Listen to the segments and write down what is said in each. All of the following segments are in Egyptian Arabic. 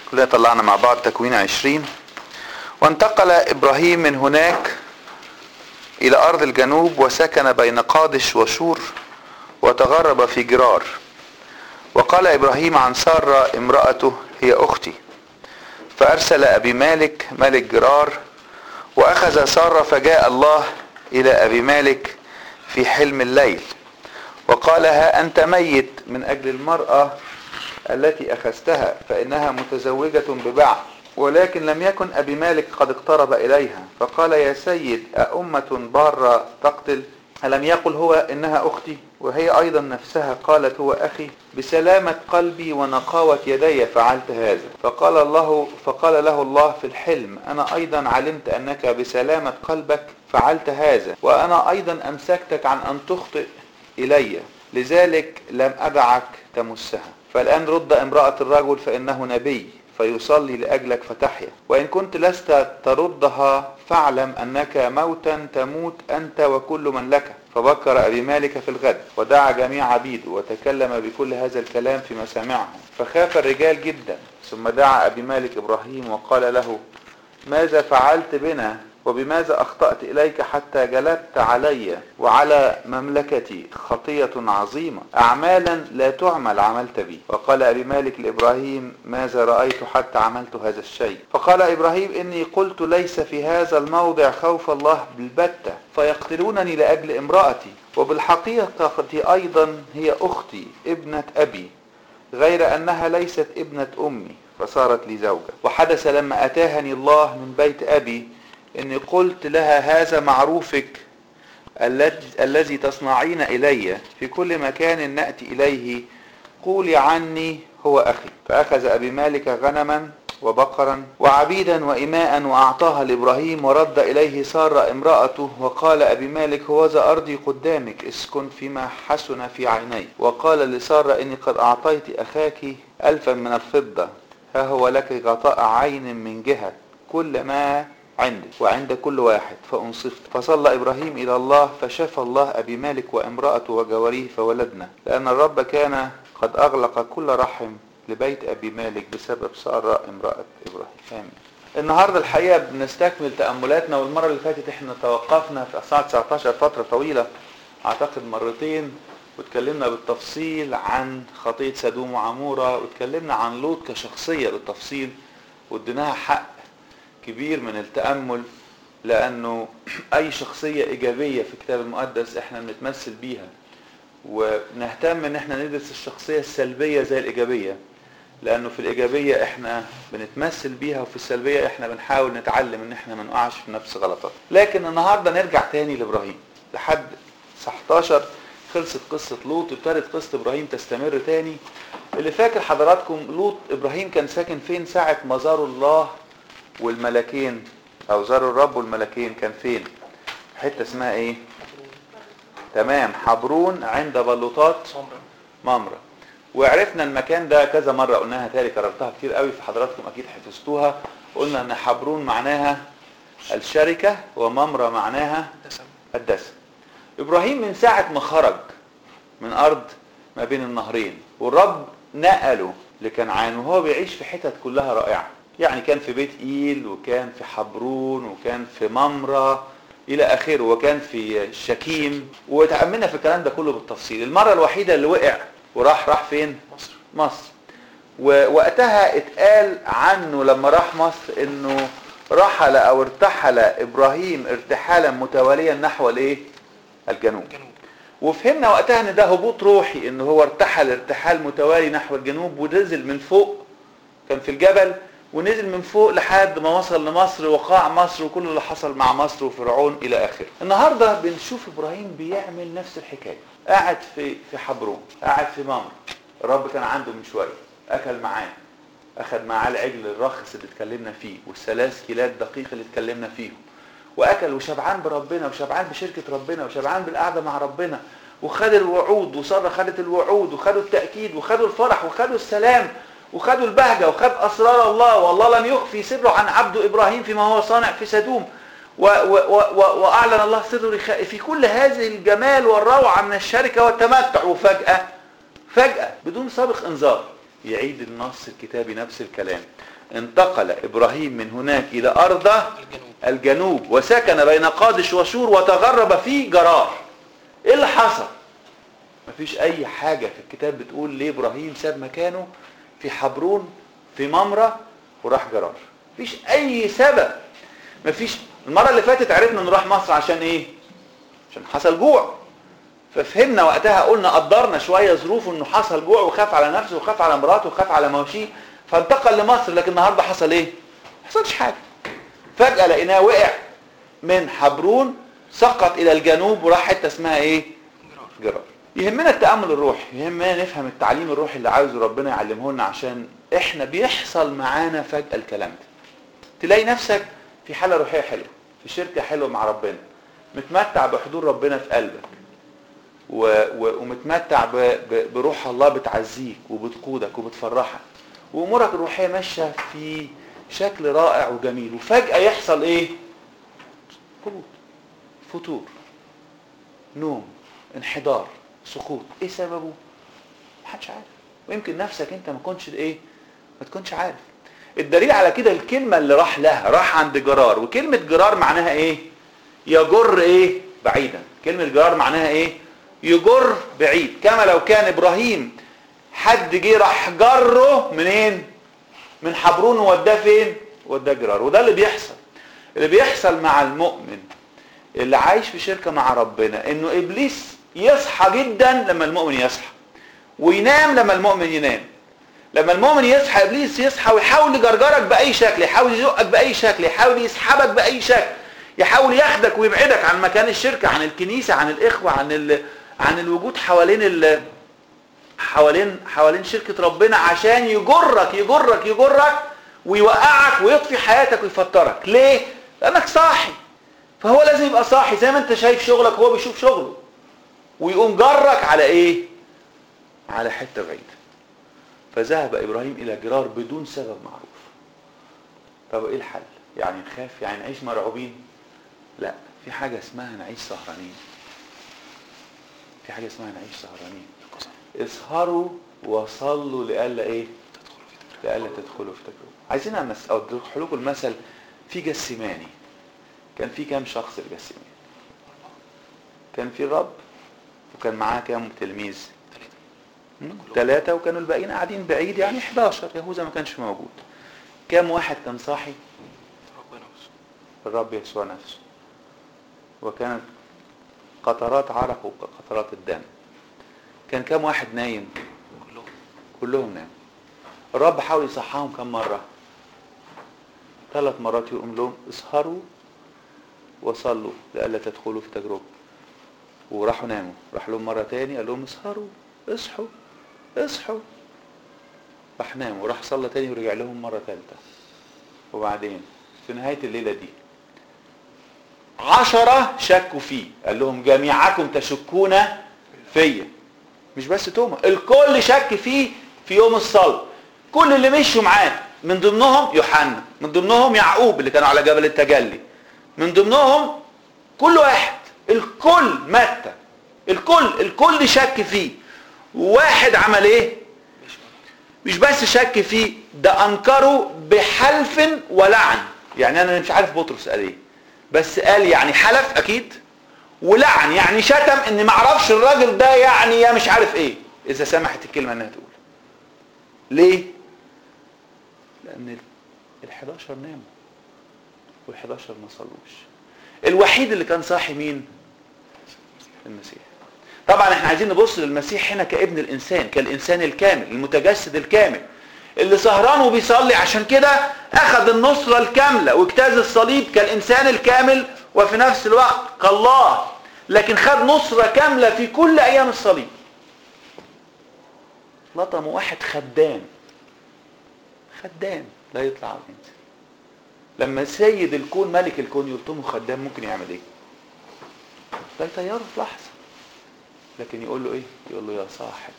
كلنا طلعنا مع بعض تكوين عشرين وانتقل إبراهيم من هناك إلى أرض الجنوب وسكن بين قادش وشور وتغرب في جرار وقال إبراهيم عن سارة امرأته هي أختي فأرسل أبي مالك ملك جرار وأخذ سارة فجاء الله إلى أبي مالك في حلم الليل وقال ها أنت ميت من أجل المرأة التي أخذتها فإنها متزوجة ببعض ولكن لم يكن أبي مالك قد اقترب إليها فقال يا سيد أأمة بارة تقتل ألم يقل هو إنها أختي وهي أيضا نفسها قالت هو أخي بسلامة قلبي ونقاوة يدي فعلت هذا فقال الله فقال له الله في الحلم أنا أيضا علمت أنك بسلامة قلبك فعلت هذا وأنا أيضا أمسكتك عن أن تخطئ إلي لذلك لم أدعك تمسها فالآن رد امرأة الرجل فإنه نبي فيصلي لأجلك فتحيا وإن كنت لست تردها فاعلم أنك موتا تموت أنت وكل من لك فبكر أبي مالك في الغد ودعا جميع عبيده وتكلم بكل هذا الكلام في مسامعهم فخاف الرجال جدا ثم دعا أبي مالك إبراهيم وقال له ماذا فعلت بنا وبماذا أخطأت إليك حتى جلبت علي وعلى مملكتي خطية عظيمة أعمالا لا تعمل عملت بي وقال أبي مالك لإبراهيم ماذا رأيت حتى عملت هذا الشيء فقال إبراهيم إني قلت ليس في هذا الموضع خوف الله بالبتة فيقتلونني لأجل امرأتي وبالحقيقة أيضا هي أختي ابنة أبي غير أنها ليست ابنة أمي فصارت لي زوجة وحدث لما أتاهني الله من بيت أبي اني قلت لها هذا معروفك الذي تصنعين الي في كل مكان ناتي اليه قولي عني هو اخي فاخذ ابي مالك غنما وبقرا وعبيدا وإماء وأعطاها لإبراهيم ورد إليه سارة امرأته وقال أبي مالك هوذا أرضي قدامك اسكن فيما حسن في عيني وقال لسارة إني قد أعطيت أخاك ألفا من الفضة ها هو لك غطاء عين من جهة كل ما عندي وعند كل واحد فأنصفت فصلى إبراهيم إلى الله فشفى الله أبي مالك وامرأته وجواريه فولدنا لأن الرب كان قد أغلق كل رحم لبيت أبي مالك بسبب سارة امرأة إبراهيم آمين النهاردة الحقيقة بنستكمل تأملاتنا والمرة اللي فاتت احنا توقفنا في أصحاح 19 فترة طويلة أعتقد مرتين واتكلمنا بالتفصيل عن خطية سدوم وعمورة واتكلمنا عن لوط كشخصية بالتفصيل واديناها حق كبير من التأمل لأنه أي شخصية إيجابية في الكتاب المقدس إحنا بنتمثل بيها ونهتم إن إحنا ندرس الشخصية السلبية زي الإيجابية لأنه في الإيجابية إحنا بنتمثل بيها وفي السلبية إحنا بنحاول نتعلم إن إحنا ما نقعش في نفس غلطات لكن النهاردة نرجع تاني لإبراهيم لحد 19 خلصت قصة لوط ابتدت قصة إبراهيم تستمر تاني اللي فاكر حضراتكم لوط إبراهيم كان ساكن فين ساعة ما زاروا الله والملكين او زاروا الرب والملكين كان فين حته اسمها ايه تمام حبرون عند بلوطات ممرة وعرفنا المكان ده كذا مرة قلناها تاني كررتها كتير قوي في حضراتكم اكيد حفظتوها قلنا ان حبرون معناها الشركة وممرة معناها الدسم ابراهيم من ساعة ما خرج من ارض ما بين النهرين والرب نقله لكنعان وهو بيعيش في حتت كلها رائعه يعني كان في بيت إيل وكان في حبرون وكان في ممرة إلى آخره وكان في شكيم وتأملنا في الكلام ده كله بالتفصيل المرة الوحيدة اللي وقع وراح راح فين؟ مصر مصر ووقتها اتقال عنه لما راح مصر انه رحل او ارتحل ابراهيم ارتحالا متواليا نحو الايه؟ الجنوب جنوب وفهمنا وقتها ان ده هبوط روحي ان هو ارتحل ارتحال متوالي نحو الجنوب ونزل من فوق كان في الجبل ونزل من فوق لحد ما وصل لمصر وقاع مصر وكل اللي حصل مع مصر وفرعون الى اخره. النهارده بنشوف ابراهيم بيعمل نفس الحكايه، قاعد في في حبرون، قاعد في ممر. الرب كان عنده من شويه، اكل معاه. اخذ معاه العجل الرخص اللي اتكلمنا فيه والثلاث كيلات دقيق اللي اتكلمنا فيهم. واكل وشبعان بربنا وشبعان بشركه ربنا وشبعان بالقعده مع ربنا وخد الوعود وساره خدت الوعود وخدوا التاكيد وخدوا الفرح وخدوا السلام وخدوا البهجة وخد أسرار الله والله لم يخفي سره عن عبده إبراهيم فيما هو صانع في سدوم و و و وأعلن الله سره في كل هذه الجمال والروعة من الشركة والتمتع وفجأة فجأة بدون سابق إنذار يعيد النص الكتابي نفس الكلام انتقل ابراهيم من هناك الى ارض الجنوب الجنوب وسكن بين قادش وشور وتغرب في جرار ايه اللي حصل مفيش اي حاجة في الكتاب بتقول ليه ابراهيم ساب مكانه في حبرون في ممرة وراح جرار مفيش اي سبب مفيش المرة اللي فاتت عرفنا انه راح مصر عشان ايه عشان حصل جوع ففهمنا وقتها قلنا قدرنا شوية ظروفه انه حصل جوع وخاف على نفسه وخاف على مراته وخاف على مواشيه فانتقل لمصر لكن النهارده حصل ايه؟ ما حصلش حاجة فجأة لقيناه وقع من حبرون سقط الى الجنوب وراح حته اسمها ايه؟ جرار جرار يهمنا التأمل الروحي يهمنا نفهم التعليم الروحي اللي عاوزه ربنا يعلمه لنا عشان احنا بيحصل معانا فجأة الكلام ده تلاقي نفسك في حالة روحية حلوة في شركة حلوة مع ربنا متمتع بحضور ربنا في قلبك و... و... ومتمتع ب... ب... بروح الله بتعزيك وبتقودك وبتفرحك وامورك الروحية ماشية في شكل رائع وجميل وفجأة يحصل ايه هبوط فتور نوم انحدار سقوط ايه سببه محدش عارف ويمكن نفسك انت ما كنتش ايه ما تكونش عارف الدليل على كده الكلمة اللي راح لها راح عند جرار وكلمة جرار معناها ايه يجر ايه بعيدا كلمة جرار معناها ايه يجر بعيد كما لو كان ابراهيم حد جه راح جره منين من حبرون ووداه فين وداه جرار وده اللي بيحصل اللي بيحصل مع المؤمن اللي عايش في شركة مع ربنا انه ابليس يصحى جدا لما المؤمن يصحى وينام لما المؤمن ينام لما المؤمن يصحى ابليس يصحى ويحاول يجرجرك باي شكل يحاول يزقك باي شكل يحاول يسحبك باي شكل يحاول ياخدك ويبعدك عن مكان الشركة عن الكنيسة عن الاخوة عن ال... عن الوجود حوالين ال... حوالين حوالين شركة ربنا عشان يجرك يجرك يجرك ويوقعك ويطفي حياتك ويفطرك ليه؟ لانك صاحي فهو لازم يبقى صاحي زي ما انت شايف شغلك هو بيشوف شغله ويقوم جرك على ايه على حتة بعيدة فذهب ابراهيم الى جرار بدون سبب معروف طب ايه الحل يعني نخاف يعني نعيش مرعوبين لا في حاجة اسمها نعيش سهرانين في حاجة اسمها نعيش سهرانين اسهروا وصلوا لألا ايه لألا تدخلوا في تجربة عايزين امس او ادخل لكم المثل في جسماني كان في كام شخص الجسماني كان في الرب وكان معاه كام تلميذ ثلاثة وكانوا الباقيين قاعدين بعيد يعني 11 يهوذا ما كانش موجود كام واحد كان صاحي ربنا نفسه الرب يسوع نفسه وكانت قطرات عرق وقطرات الدم كان كام واحد نايم كلهم كلهم ناموا الرب حاول يصحاهم كم مرة ثلاث مرات يقوم لهم اسهروا وصلوا لئلا تدخلوا في تجربة وراحوا ناموا راح لهم مرة تاني قال لهم اسهروا اصحوا اصحوا راح نام وراح صلى تاني ورجع لهم مرة ثالثة وبعدين في نهاية الليلة دي عشرة شكوا فيه قال لهم جميعكم تشكون فيا مش بس توما الكل شك فيه في يوم الصلب كل اللي مشوا معاه من ضمنهم يوحنا من ضمنهم يعقوب اللي كانوا على جبل التجلي من ضمنهم كل واحد الكل متى الكل الكل شك فيه واحد عمل ايه مش مش بس شك فيه ده انكره بحلف ولعن يعني انا مش عارف بطرس قال ايه بس قال يعني حلف اكيد ولعن يعني شتم ان ما اعرفش الراجل ده يعني يا مش عارف ايه اذا سمحت الكلمه انها تقول ليه لان ال 11 ناموا وال 11 ما صلوش الوحيد اللي كان صاحي مين المسيح طبعا احنا عايزين نبص للمسيح هنا كابن الانسان كالانسان الكامل المتجسد الكامل اللي سهران وبيصلي عشان كده اخذ النصرة الكاملة واجتاز الصليب كالانسان الكامل وفي نفس الوقت كالله لكن خد نصرة كاملة في كل ايام الصليب لطم واحد خدام خدام لا يطلع وينزل لما سيد الكون ملك الكون يلطمه خدام ممكن يعمل ايه لا يطيره في لحظة لكن يقول له ايه يقول له يا صاحب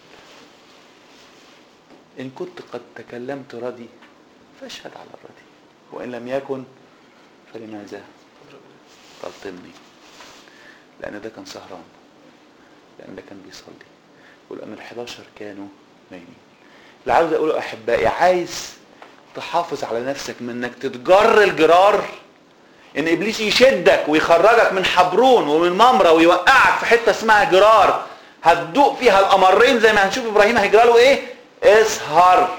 ان كنت قد تكلمت ردي فاشهد على الردي وان لم يكن فلماذا تلطمني لان ده كان سهران لان ده كان بيصلي ولان ال11 كانوا نايمين اللي عاوز اقوله احبائي عايز تحافظ على نفسك من انك تتجر الجرار ان ابليس يشدك ويخرجك من حبرون ومن ممرة ويوقعك في حتة اسمها جرار هتدوق فيها القمرين زي ما هنشوف ابراهيم هيجرى له ايه اسهر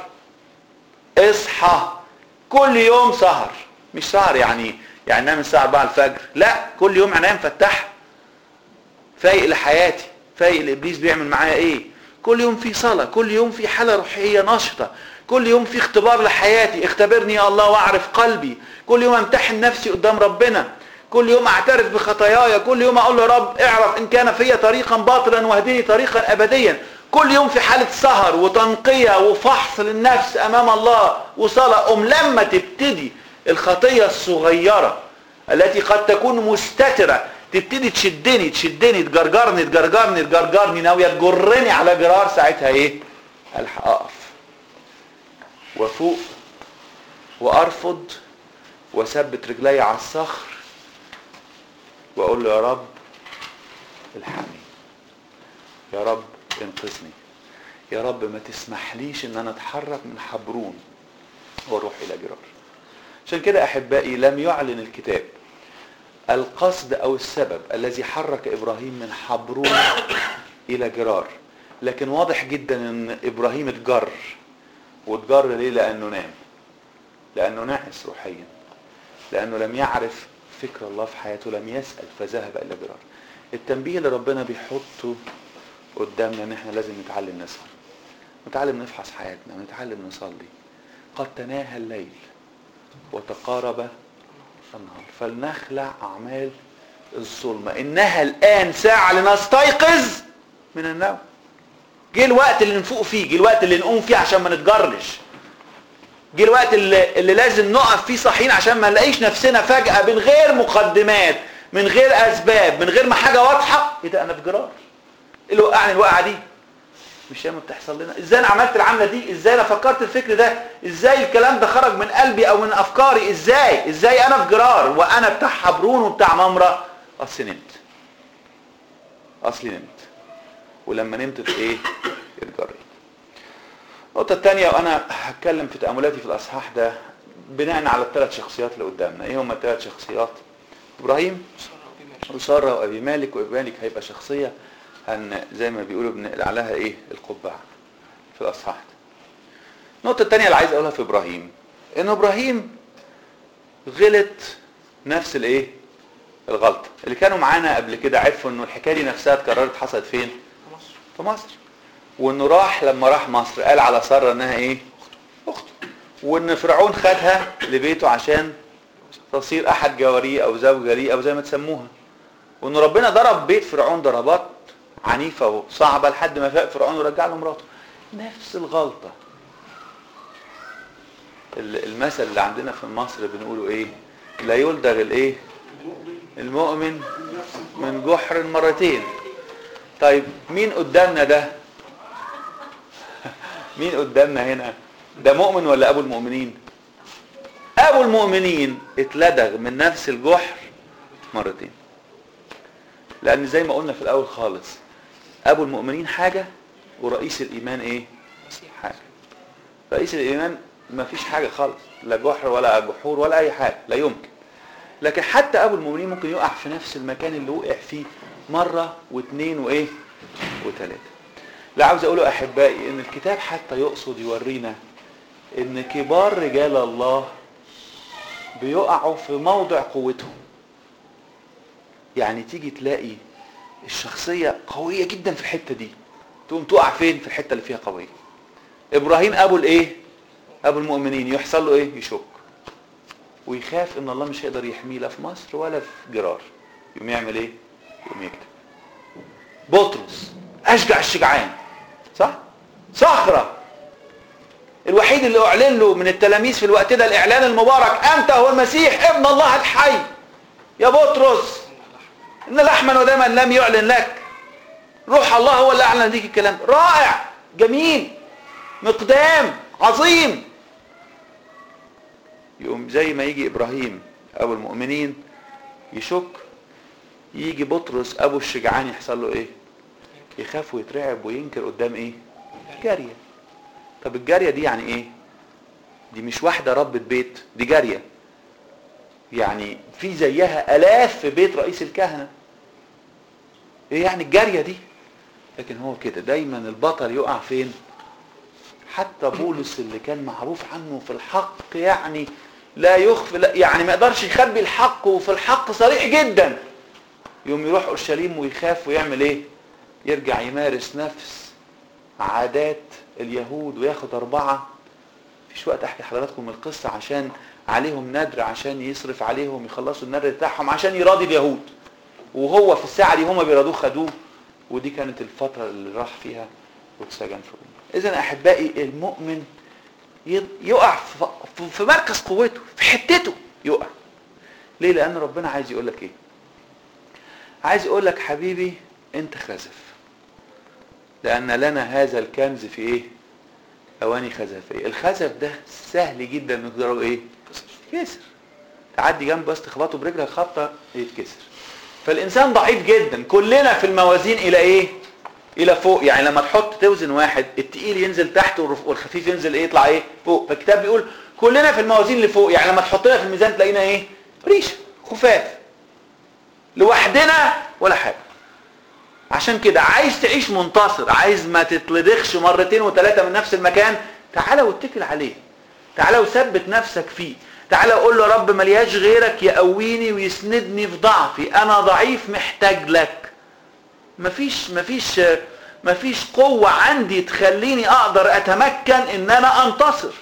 اصحى كل يوم سهر مش سهر يعني يعني نام الساعة 4 الفجر لا كل يوم عينيا مفتحة فايق لحياتي فايق لابليس بيعمل معايا ايه كل يوم في صلاة كل يوم في حالة روحية نشطة كل يوم في اختبار لحياتي اختبرني يا الله واعرف قلبي كل يوم امتحن نفسي قدام ربنا كل يوم اعترف بخطاياي كل يوم اقول له رب اعرف ان كان في طريقا باطلا واهدني طريقا ابديا كل يوم في حالة سهر وتنقية وفحص للنفس امام الله وصلاة ام لما تبتدي الخطية الصغيرة التي قد تكون مستترة تبتدي تشدني تشدني تجرجرني تجرجرني تجرجرني ناوية تجرني على جرار ساعتها ايه الحق اقف وفوق وارفض واثبت رجلي على الصخر واقول له يا رب الحقني يا رب انقذني يا رب ما تسمحليش ان انا اتحرك من حبرون واروح الى جرار عشان كده احبائي لم يعلن الكتاب القصد او السبب الذي حرك ابراهيم من حبرون الى جرار لكن واضح جدا ان ابراهيم اتجر واتجر ليه لانه نام لانه ناعس روحيا لانه لم يعرف فكر الله في حياته لم يسال فذهب الى جرار التنبيه اللي ربنا بيحطه قدامنا ان احنا لازم نتعلم نسهر نتعلم نفحص حياتنا ونتعلم نصلي قد تناهى الليل وتقارب النهار فلنخلع اعمال الظلمه انها الان ساعه لنستيقظ من النوم جه الوقت اللي نفوق فيه جه الوقت اللي نقوم فيه عشان ما نتجرش جه الوقت اللي, اللي لازم نقف فيه صحيين عشان ما نلاقيش نفسنا فجأة من غير مقدمات من غير اسباب من غير ما حاجة واضحة ايه ده انا في جرار ايه اللي وقعني الوقعة دي مش ياما بتحصل لنا ازاي انا عملت العملة دي ازاي انا فكرت الفكر ده ازاي الكلام ده خرج من قلبي او من افكاري ازاي ازاي انا في جرار وانا بتاع حبرون وبتاع ممرة اصل نمت اصلي نمت ولما نمت ايه اتجريت النقطة الثانية وأنا هتكلم في تأملاتي في الأصحاح ده بناء على الثلاث شخصيات اللي قدامنا، إيه هما الثلاث شخصيات؟ إبراهيم وسارة وأبي مالك وأبي مالك هيبقى شخصية هن زي ما بيقولوا بنقل عليها إيه؟ القبعة في الأصحاح ده. النقطة الثانية اللي عايز أقولها في إبراهيم إن إبراهيم غلط نفس الإيه؟ الغلطة اللي كانوا معانا قبل كده عرفوا إنه الحكاية دي نفسها اتكررت حصلت فين؟ مصر في مصر وانه راح لما راح مصر قال على ساره انها ايه اخته وان فرعون خدها لبيته عشان تصير احد جواريه او زوجه ليه او زي ما تسموها وان ربنا ضرب بيت فرعون ضربات عنيفه وصعبه لحد ما فاق فرعون ورجع له مراته نفس الغلطه ال- المثل اللي عندنا في مصر بنقوله ايه لا يلدغ الايه المؤمن من جحر مرتين طيب مين قدامنا ده مين قدامنا هنا ده مؤمن ولا ابو المؤمنين ابو المؤمنين اتلدغ من نفس الجحر مرتين لان زي ما قلنا في الاول خالص ابو المؤمنين حاجة ورئيس الايمان ايه حاجة رئيس الايمان ما فيش حاجة خالص لا جحر ولا جحور ولا اي حاجة لا يمكن لكن حتى ابو المؤمنين ممكن يقع في نفس المكان اللي وقع فيه مرة واثنين وايه وثلاثة لا عاوز اقوله احبائي ان الكتاب حتى يقصد يورينا ان كبار رجال الله بيقعوا في موضع قوتهم يعني تيجي تلاقي الشخصية قوية جدا في الحتة دي تقوم تقع فين في الحتة اللي فيها قوية ابراهيم ابو الايه ابو المؤمنين يحصل له ايه يشك ويخاف ان الله مش هيقدر يحميه لا في مصر ولا في جرار يقوم يعمل ايه يقوم يكتب بطرس اشجع الشجعان صح صخرة الوحيد اللي اعلن له من التلاميذ في الوقت ده الاعلان المبارك انت هو المسيح ابن الله الحي يا بطرس ان لحما ودما لم يعلن لك روح الله هو اللي اعلن ليك الكلام رائع جميل مقدام عظيم يقوم زي ما يجي ابراهيم ابو المؤمنين يشك يجي بطرس ابو الشجعان يحصل له ايه يخاف ويترعب وينكر قدام ايه جاريه طب الجاريه دي يعني ايه دي مش واحدة ربة بيت دي جارية يعني في زيها آلاف في بيت رئيس الكهنة ايه يعني الجارية دي لكن هو كده دايما البطل يقع فين حتى بولس اللي كان معروف عنه في الحق يعني لا يخفي لا يعني ما يقدرش يخبي الحق وفي الحق صريح جدا يوم يروح اورشليم ويخاف ويعمل ايه يرجع يمارس نفس عادات اليهود وياخد اربعه مفيش وقت احكي لحضراتكم القصه عشان عليهم ندر عشان يصرف عليهم يخلصوا الندر بتاعهم عشان يراضي اليهود وهو في الساعه دي هما بيرادوه خدوه ودي كانت الفتره اللي راح فيها واتسجن في روما اذا احبائي المؤمن يقع في مركز قوته في حتته يقع ليه لان ربنا عايز يقول لك ايه عايز يقول لك حبيبي انت خزف لان لنا هذا الكنز في ايه اواني خزفيه الخزف ده سهل جدا مقداره ايه يتكسر تعدي جنب بس تخبطه برجلك خبطه يتكسر فالانسان ضعيف جدا كلنا في الموازين الى ايه الى فوق يعني لما تحط توزن واحد التقيل ينزل تحت والخفيف ينزل ايه يطلع ايه فوق فالكتاب بيقول كلنا في الموازين لفوق يعني لما تحطنا في الميزان تلاقينا ايه ريشه خفاف لوحدنا ولا حاجه عشان كده عايز تعيش منتصر عايز ما تتلدخش مرتين وثلاثه من نفس المكان تعالى واتكل عليه تعالى وثبت نفسك فيه تعالى قول له رب ملياش غيرك يقويني ويسندني في ضعفي انا ضعيف محتاج لك مفيش مفيش مفيش قوة عندي تخليني اقدر اتمكن ان انا انتصر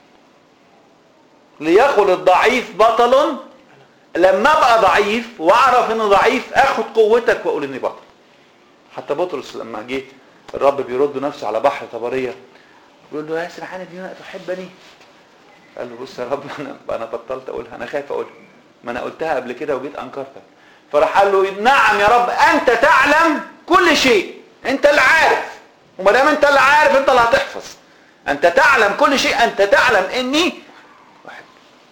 ليقل الضعيف بطل لما ابقى ضعيف واعرف اني ضعيف اخد قوتك واقول اني بطل حتى بطرس لما جه الرب بيرد نفسه على بحر طبرية بيقول له يا سرحان دي تحبني قال له بص يا رب انا انا بطلت اقولها انا خايف اقولها ما انا قلتها قبل كده وجيت انكرتك فراح قال له نعم يا رب انت تعلم كل شيء انت اللي عارف وما دام انت اللي عارف انت اللي هتحفظ انت تعلم كل شيء انت تعلم اني واحد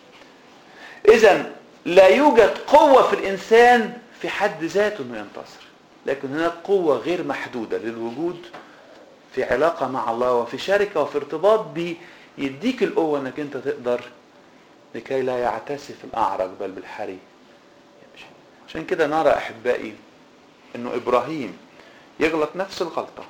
اذا لا يوجد قوة في الانسان في حد ذاته انه ينتصر لكن هناك قوة غير محدودة للوجود في علاقة مع الله وفي شركة وفي ارتباط بيه يديك القوة انك انت تقدر لكي لا يعتسف الاعرج بل بالحري يمشي عشان كده نرى احبائي انه ابراهيم يغلط نفس الغلطة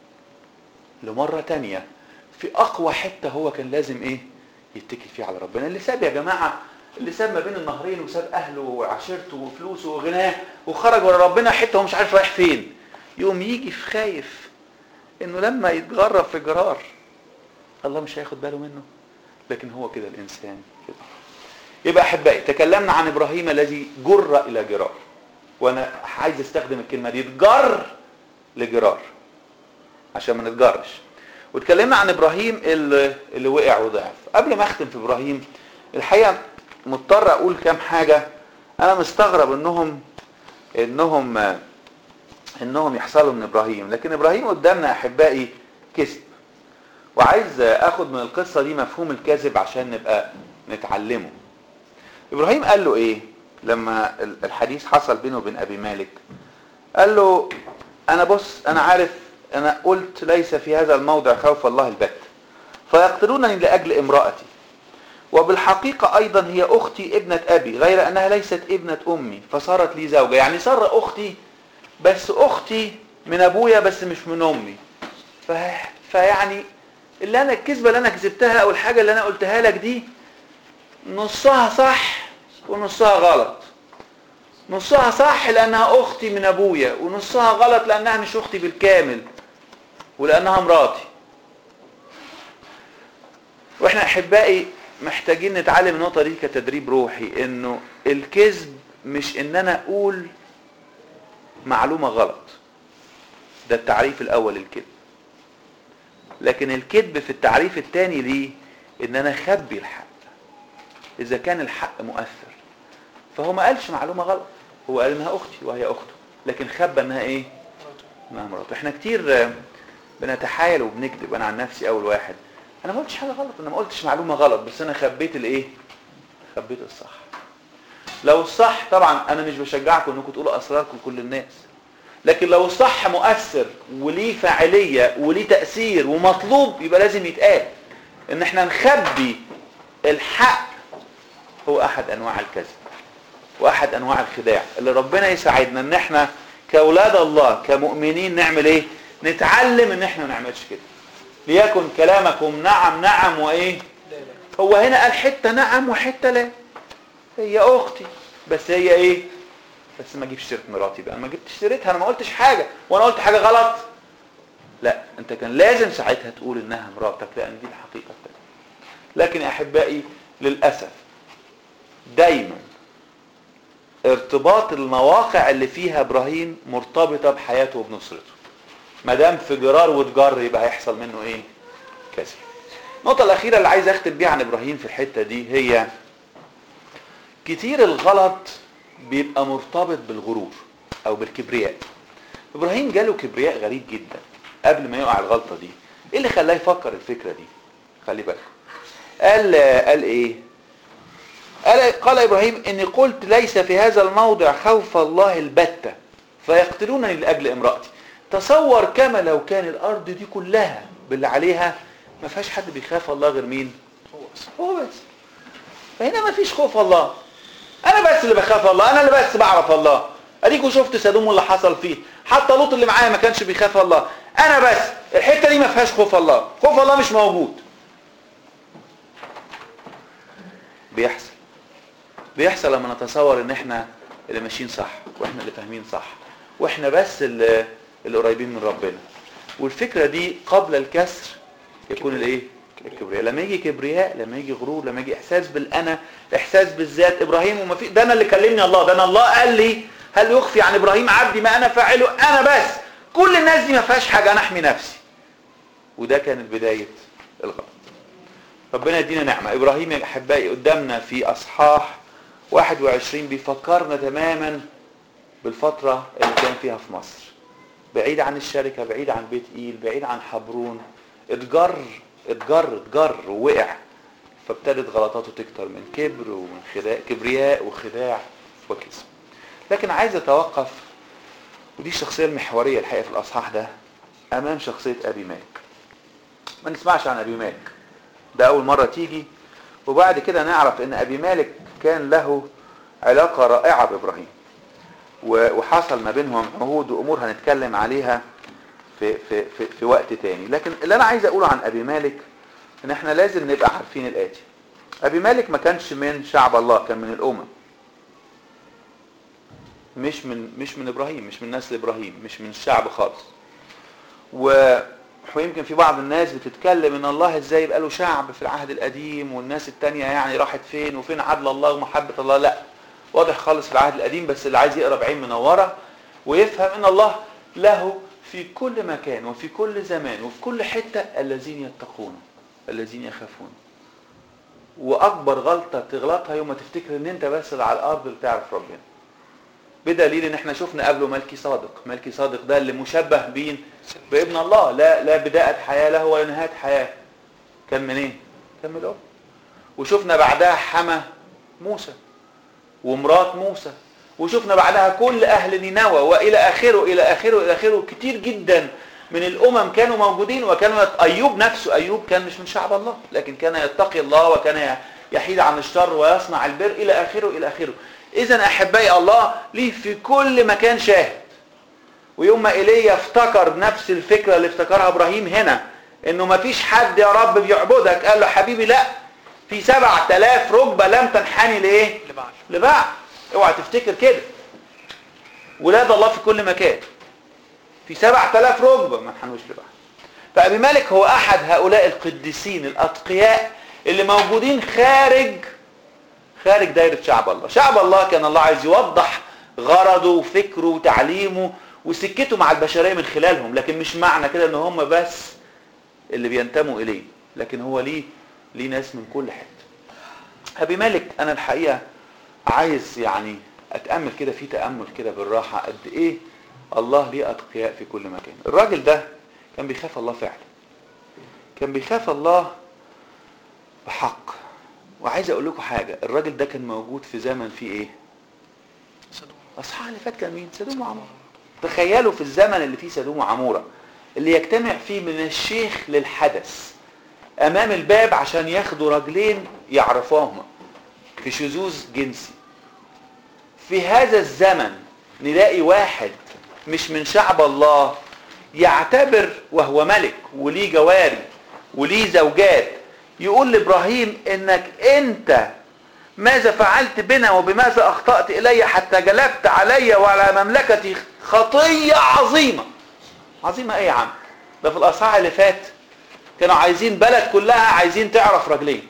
لمرة تانية في اقوى حتة هو كان لازم ايه يتكل فيه على ربنا اللي ساب يا جماعة اللي ساب ما بين النهرين وساب اهله وعشيرته وفلوسه وغناه وخرج ورا ربنا حته هو مش عارف رايح فين يقوم يجي في خايف انه لما يتغرب في جرار الله مش هياخد باله منه لكن هو كده الانسان كده يبقى احبائي تكلمنا عن ابراهيم الذي جر الى جرار وانا عايز استخدم الكلمه دي جر لجرار عشان ما نتجرش واتكلمنا عن ابراهيم اللي, اللي وقع وضعف قبل ما اختم في ابراهيم الحقيقه مضطر اقول كام حاجه انا مستغرب انهم انهم انهم يحصلوا من ابراهيم لكن ابراهيم قدامنا احبائي كذب وعايز اخد من القصه دي مفهوم الكذب عشان نبقى نتعلمه ابراهيم قال له ايه لما الحديث حصل بينه وبين ابي مالك قال له انا بص انا عارف انا قلت ليس في هذا الموضع خوف الله البت فيقتلونني لاجل امراتي وبالحقيقة أيضا هي أختي ابنة أبي غير أنها ليست ابنة أمي فصارت لي زوجة يعني صار أختي بس أختي من أبويا بس مش من أمي ف... فيعني اللي أنا الكذبة اللي أنا كذبتها أو الحاجة اللي أنا قلتها لك دي نصها صح ونصها غلط نصها صح لأنها أختي من أبويا ونصها غلط لأنها مش أختي بالكامل ولأنها مراتي واحنا احبائي محتاجين نتعلم النقطة دي كتدريب روحي انه الكذب مش ان انا اقول معلومة غلط ده التعريف الاول للكذب لكن الكذب في التعريف الثاني ليه ان انا اخبي الحق اذا كان الحق مؤثر فهو ما قالش معلومة غلط هو قال انها اختي وهي اخته لكن خبى انها ايه انها مراته احنا كتير بنتحايل وبنكذب انا عن نفسي اول واحد انا ما قلتش حاجه غلط انا ما قلتش معلومه غلط بس انا خبيت الايه خبيت الصح لو الصح طبعا انا مش بشجعكم انكم تقولوا اسراركم لكل الناس لكن لو الصح مؤثر وليه فاعليه وليه تاثير ومطلوب يبقى لازم يتقال ان احنا نخبي الحق هو احد انواع الكذب واحد انواع الخداع اللي ربنا يساعدنا ان احنا كاولاد الله كمؤمنين نعمل ايه نتعلم ان احنا ما نعملش كده ليكن كلامكم نعم نعم وايه هو هنا قال حته نعم وحته لا هي اختي بس هي ايه بس ما اجيبش سيره مراتي بقى ما جبتش سيرتها انا ما قلتش حاجه وانا قلت حاجه غلط لا انت كان لازم ساعتها تقول انها مراتك لان دي الحقيقه بتاعتك لكن يا احبائي للاسف دايما ارتباط المواقع اللي فيها ابراهيم مرتبطه بحياته وبنصرته ما دام في جرار وتجر يبقى هيحصل منه ايه كذب النقطه الاخيره اللي عايز اختم بيها عن ابراهيم في الحته دي هي كتير الغلط بيبقى مرتبط بالغرور او بالكبرياء ابراهيم جاله كبرياء غريب جدا قبل ما يقع الغلطه دي ايه اللي خلاه يفكر الفكره دي خلي بالك قال قال ايه قال قال ابراهيم اني قلت ليس في هذا الموضع خوف الله البتة فيقتلونني لاجل امرأتي تصور كما لو كان الارض دي كلها باللي عليها ما فيهاش حد بيخاف الله غير مين هو بس هو بس فهنا ما فيش خوف الله انا بس اللي بخاف الله انا اللي بس بعرف الله اديكوا شفت سدوم واللي حصل فيه حتى لوط اللي معايا ما كانش بيخاف الله انا بس الحته دي ما فيهاش خوف الله خوف الله مش موجود بيحصل بيحصل لما نتصور ان احنا اللي ماشيين صح واحنا اللي فاهمين صح واحنا بس اللي, اللي قريبين من ربنا والفكره دي قبل الكسر يكون الايه الكبرياء لما يجي كبرياء لما يجي غرور لما يجي احساس بالانا احساس بالذات ابراهيم وما في ده انا اللي كلمني الله ده انا الله قال لي هل يخفي عن ابراهيم عبدي ما انا فاعله انا بس كل الناس دي ما فيهاش حاجه انا احمي نفسي وده كانت بدايه الغلط ربنا يدينا نعمه ابراهيم يا احبائي قدامنا في اصحاح 21 بيفكرنا تماما بالفتره اللي كان فيها في مصر بعيد عن الشركه بعيد عن بيت ايل بعيد عن حبرون اتجر اتجر اتجر ووقع فابتدت غلطاته تكتر من كبر ومن خداع كبرياء وخداع وكذب لكن عايز اتوقف ودي الشخصيه المحوريه الحقيقه في الاصحاح ده امام شخصيه ابي مالك ما نسمعش عن ابي مالك ده اول مره تيجي وبعد كده نعرف ان ابي مالك كان له علاقه رائعه بابراهيم و- وحصل ما بينهم عهود وامور هنتكلم عليها في في في, في وقت تاني لكن اللي انا عايز اقوله عن ابي مالك ان احنا لازم نبقى عارفين الاتي ابي مالك ما كانش من شعب الله كان من الامم مش من مش من ابراهيم مش من نسل ابراهيم مش من الشعب خالص و ويمكن في بعض الناس بتتكلم ان الله ازاي يبقى له شعب في العهد القديم والناس التانية يعني راحت فين وفين عدل الله ومحبة الله لا واضح خالص في العهد القديم بس اللي عايز يقرا بعين منورة ويفهم ان الله له في كل مكان وفي كل زمان وفي كل حتة الذين يتقون الذين يخافون واكبر غلطة تغلطها يوم ما تفتكر ان انت بس اللي على الارض اللي تعرف ربنا بدليل ان احنا شفنا قبله ملكي صادق ملكي صادق ده اللي مشبه بين بابن الله لا لا بداية حياة له ولا نهاية حياة كان من ايه كان من الأم وشفنا بعدها حما موسى ومرات موسى وشفنا بعدها كل أهل نينوى وإلى آخره إلى آخره إلى آخره كتير جدا من الأمم كانوا موجودين وكانوا يت- أيوب نفسه أيوب كان مش من شعب الله لكن كان يتقي الله وكان يحيد عن الشر ويصنع البر إلى آخره إلى آخره إذا أحبائي الله ليه في كل مكان شاهد ويوم ما ايليا افتكر نفس الفكره اللي افتكرها ابراهيم هنا انه ما فيش حد يا رب بيعبدك قال له حبيبي لا في سبع تلاف ركبه لم تنحني لايه اللي بعد لبعض اوعى تفتكر كده ولاد الله في كل مكان في سبع تلاف ركبه ما انحنوش لبعض فابي مالك هو احد هؤلاء القديسين الاتقياء اللي موجودين خارج خارج دايرة شعب الله شعب الله كان الله عايز يوضح غرضه وفكره وتعليمه وسكته مع البشرية من خلالهم لكن مش معنى كده ان هم بس اللي بينتموا اليه لكن هو ليه ليه ناس من كل حتة ابي مالك انا الحقيقة عايز يعني اتأمل كده في تأمل كده بالراحة قد ايه الله ليه اتقياء في كل مكان الراجل ده كان بيخاف الله فعلا كان بيخاف الله بحق وعايز اقول لكم حاجة الراجل ده كان موجود في زمن فيه ايه صدوم اصحاب اللي فات كان مين سدوم وعمورة تخيلوا في الزمن اللي فيه سدوم وعمورة اللي يجتمع فيه من الشيخ للحدث امام الباب عشان ياخدوا رجلين يعرفوهما في شذوذ جنسي في هذا الزمن نلاقي واحد مش من شعب الله يعتبر وهو ملك وليه جواري وليه زوجات يقول لابراهيم انك انت ماذا فعلت بنا وبماذا اخطأت الي حتى جلبت علي وعلى مملكتي خطية عظيمة عظيمة ايه يا عم ده في الاصحاح اللي فات كانوا عايزين بلد كلها عايزين تعرف رجلين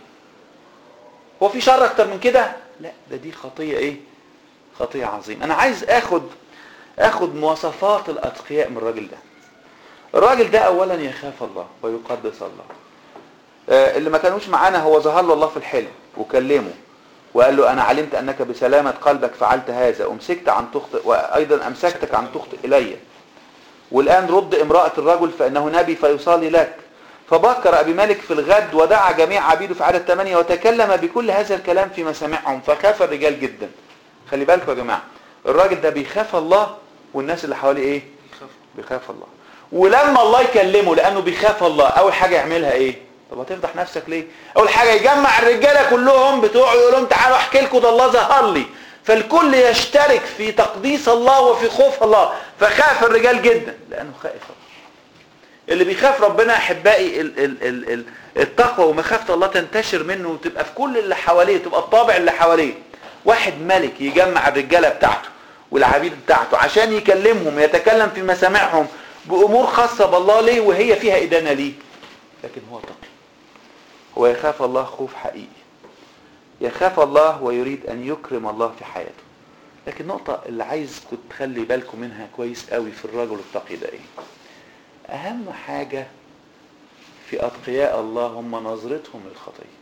هو في شر اكتر من كده لا ده دي خطية ايه خطية عظيمة انا عايز اخد اخد مواصفات الاتقياء من الراجل ده الراجل ده اولا يخاف الله ويقدس الله آه، اللي ما كانوش معانا هو ظهر له الله في الحلم وكلمه وقال له انا علمت انك بسلامة قلبك فعلت هذا امسكت عن تخطئ وايضا امسكتك عن تخطئ الي والان رد امرأة الرجل فانه نبي فيصلي لك فبكر ابي مالك في الغد ودعا جميع عبيده في عدد 8 وتكلم بكل هذا الكلام في مسامعهم فخاف الرجال جدا خلي بالكم يا جماعه الراجل ده بيخاف الله والناس اللي حواليه ايه يخاف بيخاف الله ولما الله يكلمه لانه بيخاف الله اول حاجه يعملها ايه طب هتفضح نفسك ليه اول حاجه يجمع الرجاله كلهم بتوعه يقول لهم تعالوا احكي لكم ده الله ظهر لي فالكل يشترك في تقديس الله وفي خوف الله فخاف الرجال جدا لانه خائف الله اللي بيخاف ربنا احبائي ال- ال- ال- ال- التقوى ومخافه الله تنتشر منه وتبقى في كل اللي حواليه تبقى الطابع اللي حواليه واحد ملك يجمع الرجاله بتاعته والعبيد بتاعته عشان يكلمهم يتكلم في مسامعهم بامور خاصه بالله ليه وهي فيها ادانه ليه لكن هو تقي هو يخاف الله خوف حقيقي يخاف الله ويريد ان يكرم الله في حياته لكن النقطة اللي عايزكم تخلي بالكم منها كويس قوي في الرجل التقي ده ايه اهم حاجة في اتقياء الله هم نظرتهم للخطية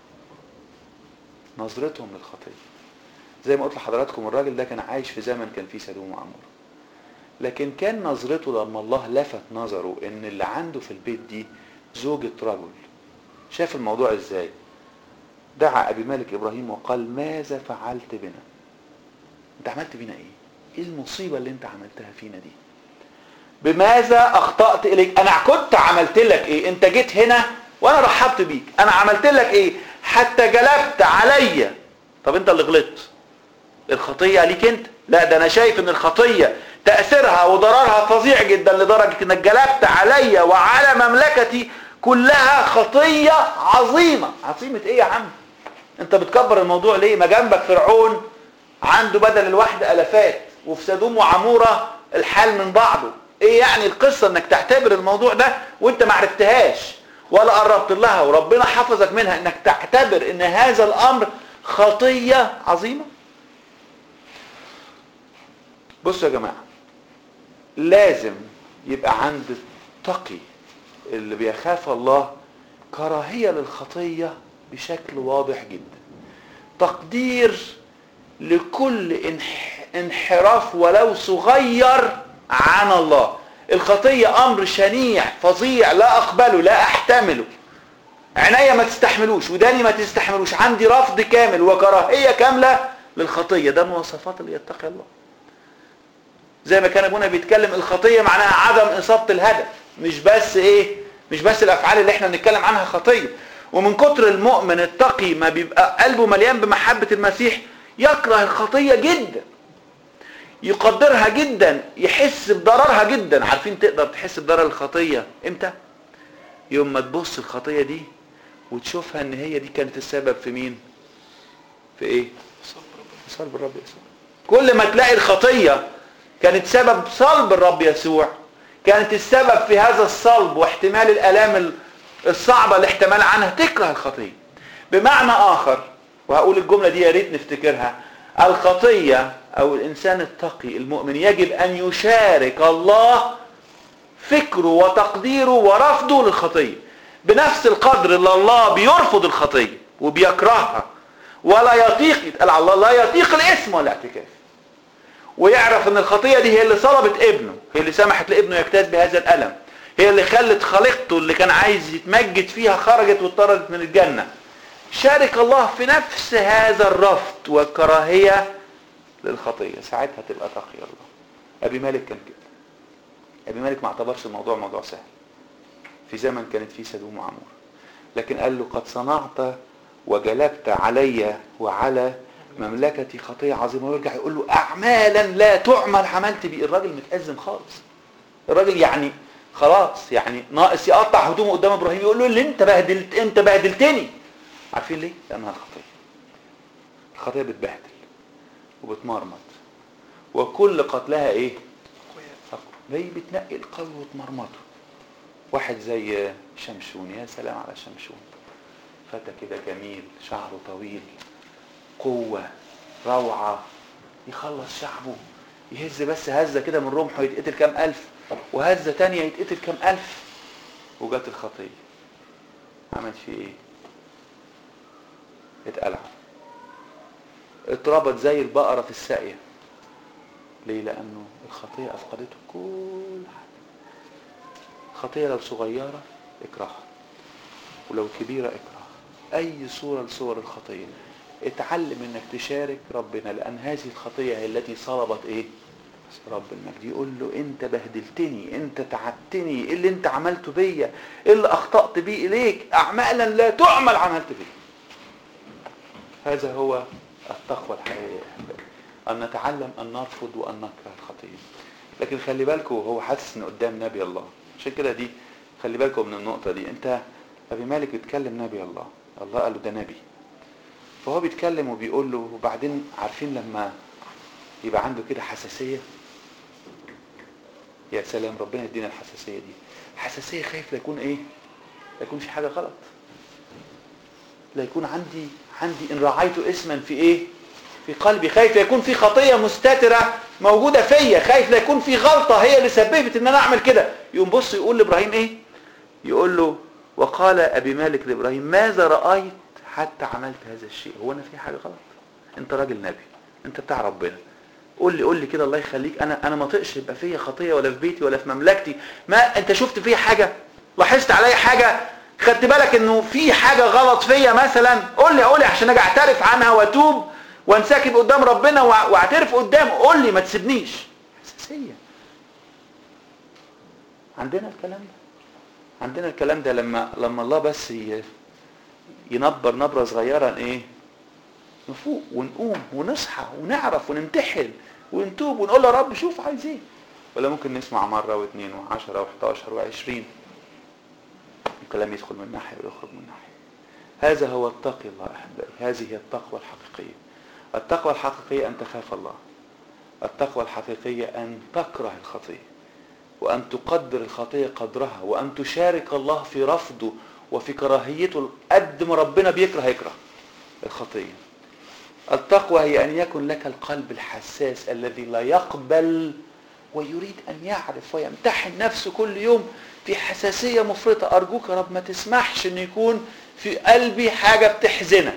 نظرتهم للخطية زي ما قلت لحضراتكم الراجل ده كان عايش في زمن كان فيه سدوم وعمور لكن كان نظرته لما الله لفت نظره ان اللي عنده في البيت دي زوجة رجل شاف الموضوع ازاي دعا ابي مالك ابراهيم وقال ماذا فعلت بنا انت عملت بينا ايه ايه المصيبة اللي انت عملتها فينا دي بماذا اخطأت اليك انا كنت عملت لك ايه انت جيت هنا وانا رحبت بيك انا عملت لك ايه حتى جلبت عليا طب انت اللي غلطت الخطية عليك انت لا ده انا شايف ان الخطية تأثيرها وضررها فظيع جدا لدرجة انك جلبت عليا وعلى مملكتي كلها خطية عظيمة عظيمة ايه يا عم انت بتكبر الموضوع ليه ما جنبك فرعون عنده بدل الواحد الافات وفي سدوم وعمورة الحال من بعضه ايه يعني القصة انك تعتبر الموضوع ده وانت ما عرفتهاش ولا قربت لها وربنا حفظك منها انك تعتبر ان هذا الامر خطية عظيمة بصوا يا جماعة لازم يبقى عند التقي اللي بيخاف الله كراهية للخطية بشكل واضح جدا تقدير لكل انح- انحراف ولو صغير عن الله الخطية امر شنيع فظيع لا اقبله لا احتمله عينيا ما تستحملوش وداني ما تستحملوش عندي رفض كامل وكراهية كاملة للخطية ده مواصفات اللي يتقي الله زي ما كان ابونا بيتكلم الخطية معناها عدم اصابة الهدف مش بس ايه مش بس الافعال اللي احنا بنتكلم عنها خطية ومن كتر المؤمن التقي ما بيبقى قلبه مليان بمحبة المسيح يكره الخطية جدا يقدرها جدا يحس بضررها جدا عارفين تقدر تحس بضرر الخطية امتى يوم ما تبص الخطية دي وتشوفها ان هي دي كانت السبب في مين في ايه صبر ربنا في صلب الرب يسوع كل ما تلاقي الخطية كانت سبب صلب الرب يسوع كانت السبب في هذا الصلب واحتمال الآلام ال- الصعبة الاحتمال عنها تكره الخطية بمعنى آخر وهقول الجملة دي يا ريت نفتكرها الخطية أو الإنسان التقي المؤمن يجب أن يشارك الله فكره وتقديره ورفضه للخطية بنفس القدر اللي الله بيرفض الخطية وبيكرهها ولا يطيق يتقال على الله لا يطيق الاسم والاعتكاف ويعرف ان الخطية دي هي اللي صلبت ابنه هي اللي سمحت لابنه يجتاز بهذا الألم هي اللي خلت خليقته اللي كان عايز يتمجد فيها خرجت واتطردت من الجنة شارك الله في نفس هذا الرفض والكراهية للخطية ساعتها تبقى تقي الله أبي مالك كان كده أبي مالك ما اعتبرش الموضوع موضوع سهل في زمن كانت فيه سدوم وعمور لكن قال له قد صنعت وجلبت علي وعلى مملكتي خطيه عظيمه ويرجع يقول له اعمالا لا تعمل عملت بيه الراجل متأزم خالص الراجل يعني خلاص يعني ناقص يقطع هدومه قدام ابراهيم يقول له اللي انت بهدلت انت بهدلتني عارفين ليه؟ لانها الخطيه الخطيه بتبهدل وبتمرمط وكل قتلها ايه؟ هي بتنقي القوي وتمرمطه واحد زي شمشون يا سلام على شمشون فتى كده جميل شعره طويل قوة روعة يخلص شعبه يهز بس هزة كده من رمحه يتقتل كام ألف وهزة تانية يتقتل كام ألف وجات الخطية عمل فيه ايه اتقلع اتربط زي البقرة في الساقية ليه لأنه الخطية أفقدته كل حاجة الخطية لو صغيرة اكرهها ولو كبيرة اكرهها أي صورة لصور الخطية اتعلم انك تشارك ربنا لأن هذه الخطية هي التي صلبت ايه رب المجد يقول له انت بهدلتني انت تعبتني ايه اللي انت عملته بيا ايه اللي اخطأت بيه اليك اعمالا لا تعمل عملت بيه هذا هو التقوى الحقيقية يا أحبائي. أن نتعلم أن نرفض وأن نكره الخطية لكن خلي بالكم هو حاسس إن قدام نبي الله عشان كده دي خلي بالكم من النقطة دي أنت أبي مالك بيتكلم نبي الله الله قال له ده نبي فهو بيتكلم وبيقول له وبعدين عارفين لما يبقى عنده كده حساسية يا سلام ربنا يدينا الحساسية دي حساسية خايف لا يكون ايه لا يكون في حاجة غلط لا يكون عندي عندي ان رعيت اسما في ايه في قلبي خايف لا يكون في خطيه مستتره موجوده فيا خايف لا يكون في غلطه هي اللي سببت ان انا اعمل كده يقوم بص يقول لابراهيم ايه يقول له وقال ابي مالك لابراهيم ماذا رايت حتى عملت هذا الشيء هو انا في حاجه غلط انت راجل نبي انت بتاع ربنا قول لي قول لي كده الله يخليك انا انا ما طقش يبقى فيا خطيه ولا في بيتي ولا في مملكتي ما انت شفت فيا حاجه لاحظت عليا حاجه خدت بالك انه في حاجه غلط فيا مثلا قول لي قول لي عشان اجي اعترف عنها واتوب وانسكب قدام ربنا وأ- واعترف قدامه قول لي ما تسيبنيش حساسيه عندنا الكلام ده عندنا الكلام ده لما لما الله بس ي- ينبر نبره صغيره ايه نفوق ونقوم ونصحى ونعرف ونمتحن ونتوب ونقول له يا رب شوف عايز ايه ولا ممكن نسمع مره واثنين وعشرة وحداشر وعشرين الكلام يدخل من ناحيه ويخرج من ناحيه هذا هو التقي الله احبائي هذه هي التقوى الحقيقيه التقوى الحقيقيه ان تخاف الله التقوى الحقيقيه ان تكره الخطيه وان تقدر الخطيه قدرها وان تشارك الله في رفضه وفي كراهيته قد ما ربنا بيكره يكره الخطيه التقوى هي ان يكن لك القلب الحساس الذي لا يقبل ويريد ان يعرف ويمتحن نفسه كل يوم في حساسيه مفرطه ارجوك يا رب ما تسمحش ان يكون في قلبي حاجه بتحزنك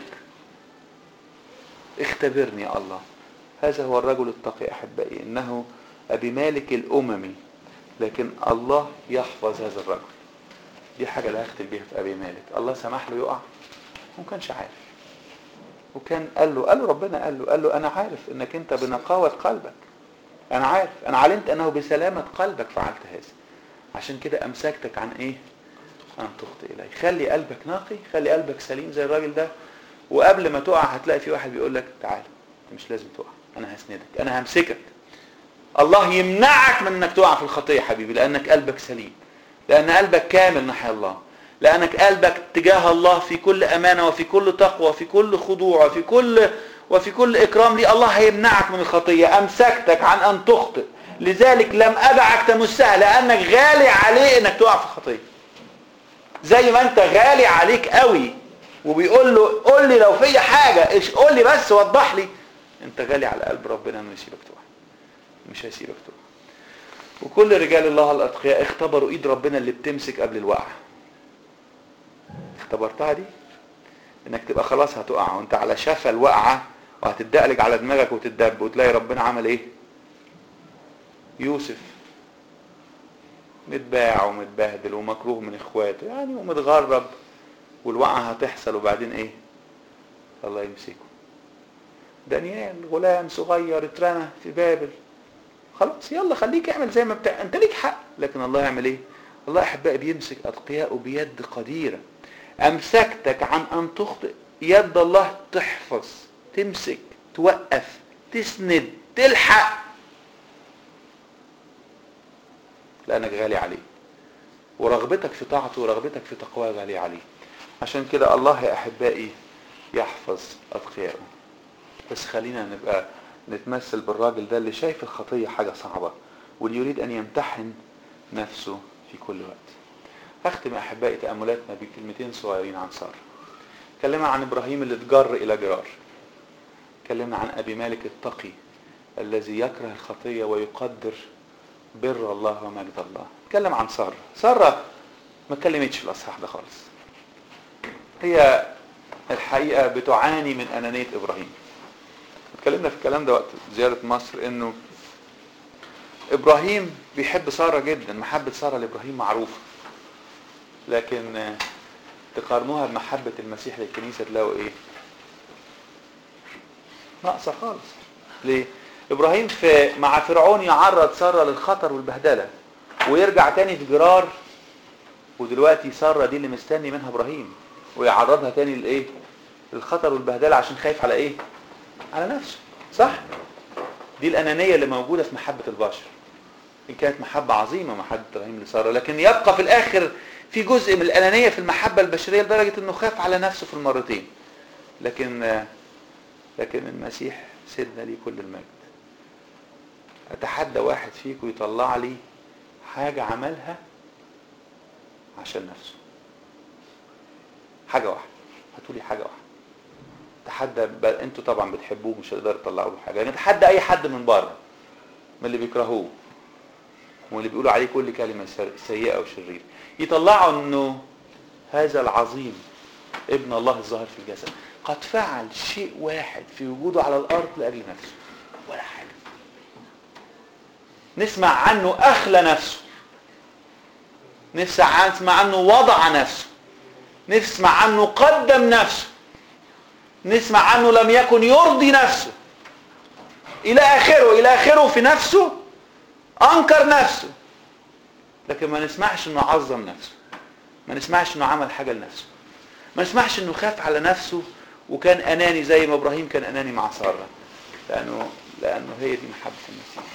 اختبرني يا الله هذا هو الرجل التقي احبائي انه ابي مالك الاممي لكن الله يحفظ هذا الرجل دي حاجه لا اختم بيها في ابي مالك الله سمح له يقع ما كانش عارف وكان قال له قال له ربنا قال له قال له انا عارف انك انت بنقاوه قلبك انا عارف انا علمت انه بسلامه قلبك فعلت هذا عشان كده امسكتك عن ايه ان تخطئ الي خلي قلبك نقي خلي قلبك سليم زي الراجل ده وقبل ما تقع هتلاقي في واحد بيقول لك تعال انت مش لازم تقع انا هسندك انا همسكك الله يمنعك من انك تقع في الخطيه يا حبيبي لانك قلبك سليم لان قلبك كامل ناحيه الله لانك قلبك تجاه الله في كل امانه وفي كل تقوى وفي كل خضوع وفي كل وفي كل اكرام لي الله هيمنعك من الخطيه امسكتك عن ان تخطئ لذلك لم ادعك تمسها لانك غالي عليه انك تقع في الخطيه زي ما انت غالي عليك قوي وبيقول له قول لي لو في حاجه ايش قول لي بس وضح لي انت غالي على قلب ربنا انه يسيبك تقع مش هيسيبك تقع وكل رجال الله الاتقياء اختبروا ايد ربنا اللي بتمسك قبل الوقعه اختبرتها دي انك تبقى خلاص هتقع وانت على شفا الوقعه وهتدقلج على دماغك وتدب وتلاقي ربنا عمل ايه يوسف متباع ومتبهدل ومكروه من اخواته يعني ومتغرب والوقعه هتحصل وبعدين ايه الله يمسكه دانيال غلام صغير اترمى في بابل خلاص يلا خليك اعمل زي ما بتاع انت ليك حق لكن الله يعمل ايه الله احبائي بيمسك اتقياءه بيد قديره امسكتك عن ان تخطئ يد الله تحفظ تمسك توقف تسند تلحق لانك غالي عليه ورغبتك في طاعته ورغبتك في تقواه غالية عليه عشان كده الله يا احبائي يحفظ اتقيائه بس خلينا نبقى نتمثل بالراجل ده اللي شايف الخطية حاجة صعبة واللي يريد ان يمتحن نفسه في كل وقت هختم يا احبائي تأملاتنا بكلمتين صغيرين عن سارة اتكلمنا عن ابراهيم اللي اتجر الى جرار اتكلمنا عن ابي مالك التقي الذي يكره الخطية ويقدر بر الله ومجد الله اتكلم عن سارة سارة ما اتكلمتش في الاصحاح ده خالص هي الحقيقة بتعاني من أنانية إبراهيم اتكلمنا في الكلام ده وقت زيارة مصر إنه إبراهيم بيحب سارة جدا محبة سارة لإبراهيم معروفة لكن آه، تقارنوها بمحبة المسيح للكنيسة تلاقوا إيه ناقصة خالص ليه إبراهيم في مع فرعون يعرض سارة للخطر والبهدلة ويرجع تاني في جرار ودلوقتي سارة دي اللي مستني منها إبراهيم ويعرضها تاني لإيه للخطر والبهدلة عشان خايف على إيه على نفسه صح دي الأنانية اللي موجودة في محبة البشر إن كانت محبة عظيمة محبة إبراهيم لسارة لكن يبقى في الآخر في جزء من الأنانية في المحبة البشرية لدرجة إنه خاف على نفسه في المرتين لكن لكن المسيح سيدنا ليه كل المجد أتحدى واحد فيكم يطلع لي حاجة عملها عشان نفسه حاجة واحدة هاتوا لي حاجة واحدة تحدى ب... انتوا طبعا بتحبوه مش هتقدروا تطلعوا له حاجة نتحدى اي حد من بره من اللي بيكرهوه واللي بيقولوا عليه كل كلمة سيئة وشريرة يطلعوا انه هذا العظيم ابن الله الظاهر في الجسد قد فعل شيء واحد في وجوده على الارض لاجل نفسه ولا حاجة نسمع عنه اخلى نفسه نسمع عنه وضع نفسه نسمع عنه قدم نفسه نسمع عنه لم يكن يرضي نفسه الى اخره الى اخره في نفسه انكر نفسه لكن ما نسمعش انه عظم نفسه ما نسمعش انه عمل حاجه لنفسه ما نسمعش انه خاف على نفسه وكان اناني زي ما ابراهيم كان اناني مع ساره لانه لانه هي دي محبه المسيح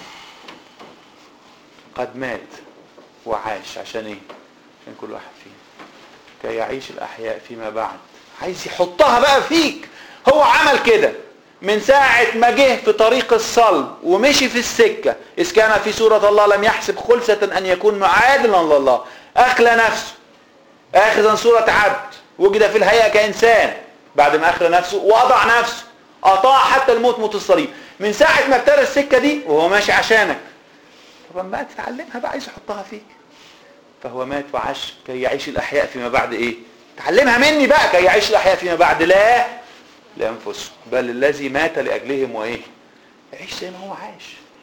قد مات وعاش عشان ايه عشان كل واحد فينا كي يعيش الاحياء فيما بعد عايز يحطها بقى فيك هو عمل كده من ساعة ما جه في طريق الصلب ومشي في السكة إذ كان في سورة الله لم يحسب خلسة أن يكون معادلا لله أخلى نفسه آخذا صورة عبد وجد في الهيئة كإنسان بعد ما أخلى نفسه وأضع نفسه أطاع حتى الموت موت الصليب من ساعة ما ابتدى السكة دي وهو ماشي عشانك طب بقى تتعلمها بقى عايز يحطها فيك فهو مات وعاش كي يعيش الأحياء فيما بعد إيه تعلمها مني بقى كي يعيش الأحياء فيما بعد لا لأنفسهم بل الذي مات لأجلهم وإيه عيش زي ما هو عايش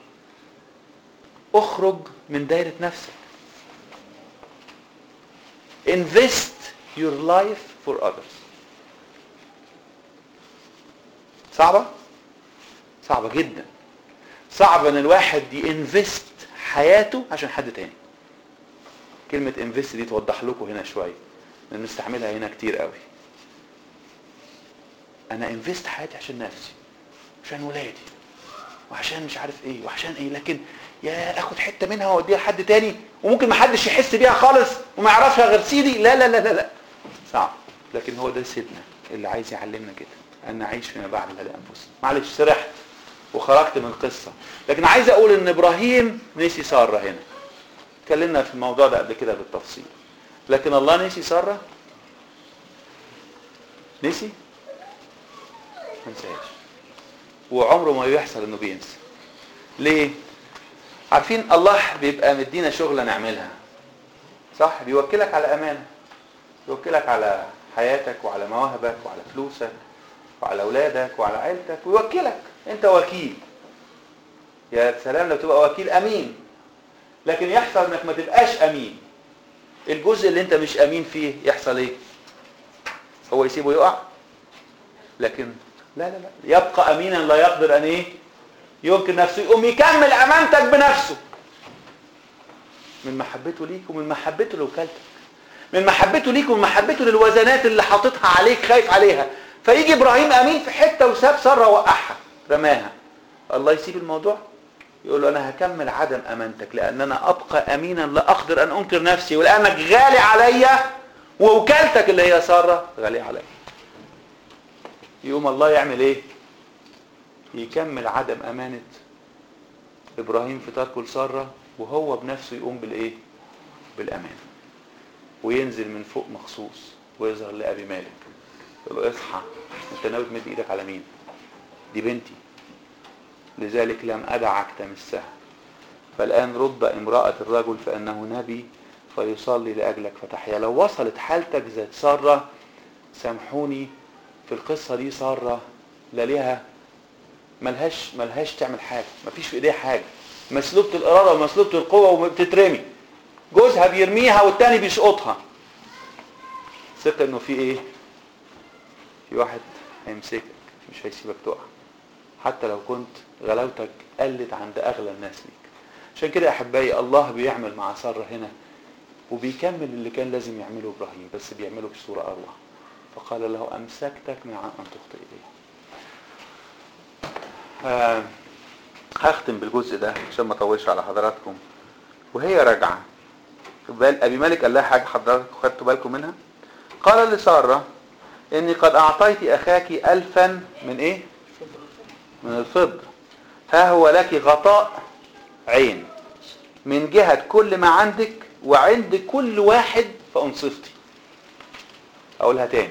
اخرج من دايرة نفسك invest your life for others صعبة صعبة جدا صعب ان الواحد ينفست حياته عشان حد تاني كلمة انفست دي توضح لكم هنا شوية بنستعملها هنا كتير قوي انا انفست حياتي عشان نفسي عشان ولادي وعشان مش عارف ايه وعشان ايه لكن يا اخد حته منها واوديها لحد تاني وممكن ما حدش يحس بيها خالص وما يعرفها غير سيدي لا لا لا لا لا صعب لكن هو ده سيدنا اللي عايز يعلمنا كده ان نعيش فيما بعد لا لانفسنا معلش سرحت وخرجت من القصه لكن عايز اقول ان ابراهيم نسي ساره هنا اتكلمنا في الموضوع ده قبل كده بالتفصيل لكن الله نسي ساره نسي ما نساهاش وعمره ما يحصل انه بينسى ليه عارفين الله بيبقى مدينا شغله نعملها صح بيوكلك على امانه بيوكلك على حياتك وعلى مواهبك وعلى فلوسك وعلى اولادك وعلى عيلتك ويوكلك انت وكيل يا سلام لو تبقى وكيل امين لكن يحصل انك ما تبقاش امين الجزء اللي انت مش امين فيه يحصل ايه هو يسيبه يقع لكن لا لا لا يبقى امينا لا يقدر ان ايه يمكن نفسه يقوم يكمل امانتك بنفسه من محبته ليك ومن محبته لوكالتك من محبته ليك ومن محبته للوزنات اللي حاططها عليك خايف عليها فيجي ابراهيم امين في حته وساب ساره وقعها رماها الله يسيب الموضوع يقول له انا هكمل عدم امانتك لان انا ابقى امينا لا اقدر ان انكر نفسي ولانك غالي عليا ووكالتك اللي هي ساره غاليه عليا يقوم الله يعمل ايه يكمل عدم امانه ابراهيم في تركه لساره وهو بنفسه يقوم بالايه بالامان وينزل من فوق مخصوص ويظهر لابي مالك يقول له اصحى انت ناوي تمد ايدك على مين دي بنتي لذلك لم ادعك تمسها فالان رد امراه الرجل فانه نبي فيصلي لاجلك فتحيا لو وصلت حالتك ذات ساره سامحوني في القصه دي ساره لا ليها ملهاش ملهاش تعمل حاجه مفيش في ايديها حاجه مسلوبه الاراده ومسلوبه القوه وبتترمي جوزها بيرميها والتاني بيشقطها ثقة انه في ايه في واحد هيمسكك مش هيسيبك تقع حتى لو كنت غلاوتك قلت عند اغلى الناس ليك عشان كده يا احبائي الله بيعمل مع ساره هنا وبيكمل اللي كان لازم يعمله ابراهيم بس بيعمله بصوره اروع فقال له امسكتك من عن ان تخطئ اليه آه هختم بالجزء ده عشان ما اطولش على حضراتكم وهي راجعه بال ابي مالك قال لها حاجه حضراتكم خدتوا بالكم منها قال لساره اني قد اعطيت اخاك الفا من ايه من الفضه ها هو لك غطاء عين من جهة كل ما عندك وعند كل واحد فانصفتي اقولها تاني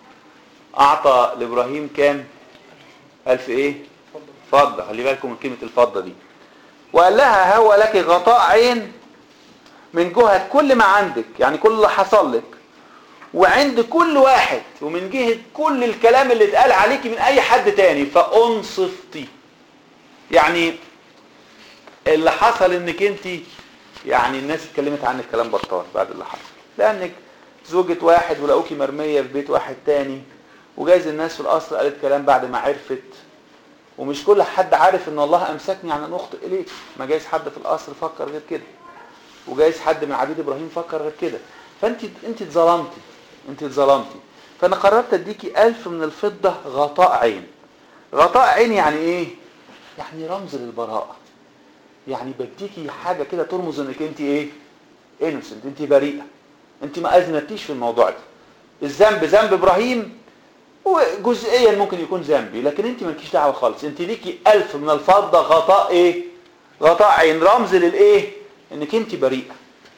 اعطى لابراهيم كام الف ايه فضة خلي بالكم من كلمة الفضة دي وقال لها هو لك غطاء عين من جهة كل ما عندك يعني كل اللي حصل لك وعند كل واحد ومن جهة كل الكلام اللي اتقال عليكي من اي حد تاني فانصفتي يعني اللي حصل انك انت يعني الناس اتكلمت عنك كلام بطال بعد اللي حصل لانك زوجة واحد ولقوكي مرمية في بيت واحد تاني وجايز الناس في القصر قالت كلام بعد ما عرفت ومش كل حد عارف ان الله امسكني عن ان اخطئ اليك ما جايز حد في القصر فكر غير كده وجايز حد من عبيد ابراهيم فكر غير كده فانت انت اتظلمتي انت اتظلمتي فانا قررت اديكي ألف من الفضة غطاء عين غطاء عين يعني ايه يعني رمز للبراءة يعني بديكي حاجة كده ترمز انك انت ايه انوسنت انت بريئة انت ما اذنبتيش في الموضوع ده الذنب ذنب ابراهيم وجزئيا ممكن يكون ذنبي لكن انت مالكيش دعوه خالص انت ليكي ألف من الفضة غطاء ايه غطاء عين رمز للايه انك انت بريئة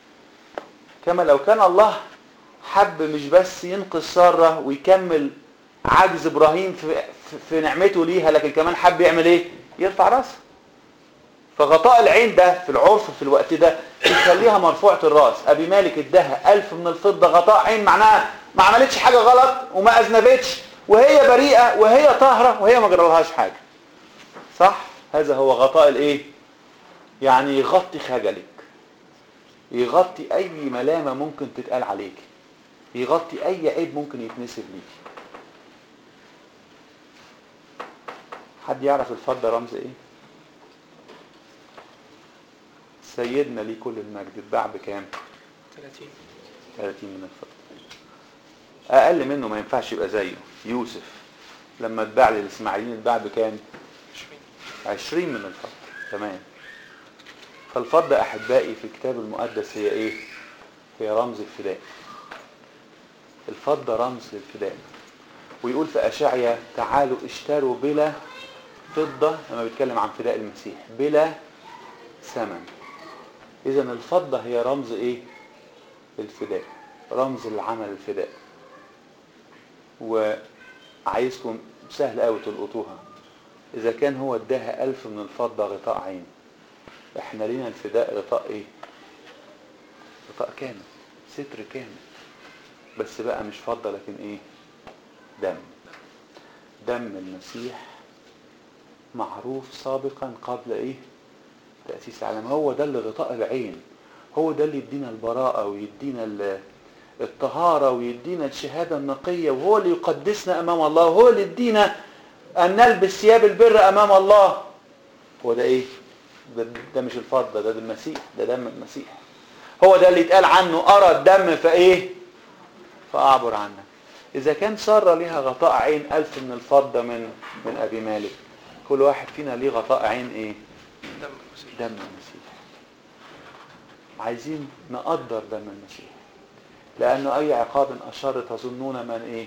كما لو كان الله حب مش بس ينقذ سارة ويكمل عجز ابراهيم في, في, في نعمته ليها لكن كمان حب يعمل ايه يرفع راسها فغطاء العين ده في العرف في الوقت ده يخليها مرفوعة الراس ابي مالك اداها ألف من الفضة غطاء عين معناها ما عملتش حاجة غلط وما اذنبتش وهي بريئة وهي طاهرة وهي ما جرالهاش حاجة صح هذا هو غطاء الايه يعني يغطي خجلك يغطي اي ملامة ممكن تتقال عليك يغطي اي عيب ممكن يتنسب ليك حد يعرف الفضة رمز ايه سيدنا ليه كل المجد اتباع بكام 30 30 من الفضة اقل منه ما ينفعش يبقى زيه يوسف لما اتباع للاسماعيليين اتباع بكام 20 20 من الفضة تمام فالفضة احبائي في الكتاب المقدس هي ايه هي رمز الفداء الفضة رمز للفداء ويقول في أشعيا تعالوا اشتروا بلا فضة لما بيتكلم عن فداء المسيح بلا ثمن إذا الفضة هي رمز إيه؟ الفداء رمز العمل الفداء وعايزكم سهل قوي تلقطوها إذا كان هو اداها ألف من الفضة غطاء عين احنا لينا الفداء غطاء ايه غطاء كامل ستر كامل بس بقى مش فضة لكن ايه دم دم المسيح معروف سابقا قبل ايه تأسيس العالم هو ده اللي غطاء العين هو ده اللي يدينا البراءة ويدينا ال- الطهارة ويدينا الشهادة النقية وهو اللي يقدسنا أمام الله وهو اللي يدينا أن نلبس ثياب البر أمام الله هو ده إيه؟ ده, ده مش الفضة ده, ده المسيح ده دم المسيح هو ده اللي يتقال عنه أرى الدم فإيه؟ فاعبر عنك اذا كان ساره ليها غطاء عين الف من الفضه من من ابي مالك كل واحد فينا ليه غطاء عين ايه دم المسيح دم المسيح عايزين نقدر دم المسيح لانه اي عقاب اشر تظنون من ايه